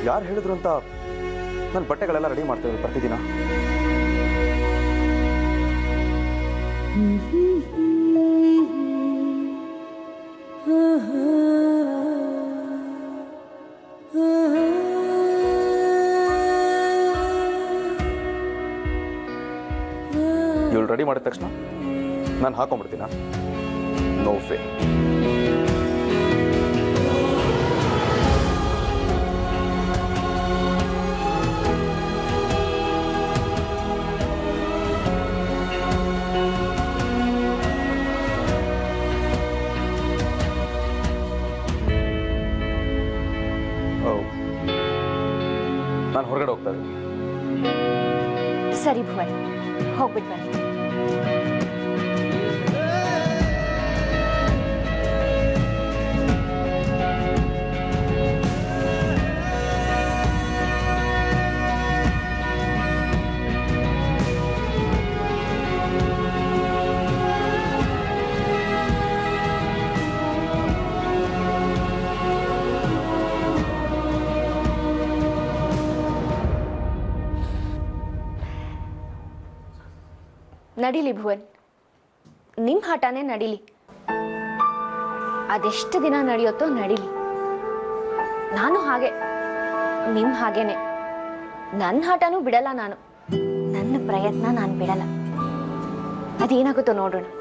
ಯಾರು ಹೇಳಿದ್ರು ಅಂತ ನನ್ನ ಬಟ್ಟೆಗಳೆಲ್ಲ ರೆಡಿ ಮಾಡ್ತಾ ಇದ್ರು ಪ್ರತಿದಿನ ಇವಳು ರೆಡಿ ಮಾಡಿದ ತಕ್ಷಣ ನಾನು ಹಾಕೊಂಡ್ಬಿಡ್ತೀನ ನೋ ಫೇ ನಾನು ಹೊರಗಡೆ ಹೋಗ್ತಾ ಇದ್ದೀನಿ ಸರಿ ಭುವನ್ ಹೋಗ್ಬಿಟ್ಟು ಬನ್ನಿ ನಡೀಲಿ ಭುವನ್ ನಿಮ್ಮ ಹಠನೇ ನಡೀಲಿ ಅದೆಷ್ಟು ದಿನ ನಡೆಯುತ್ತೋ ನಡೀಲಿ ನಾನು ಹಾಗೆ ನಿಮ್ಮ ಹಾಗೇನೆ ನನ್ನ ಹಠನೂ ಬಿಡಲ್ಲ ನಾನು ನನ್ನ ಪ್ರಯತ್ನ ನಾನು ಬಿಡಲ್ಲ ಅದೇನಾಗುತ್ತೋ ನೋಡೋಣ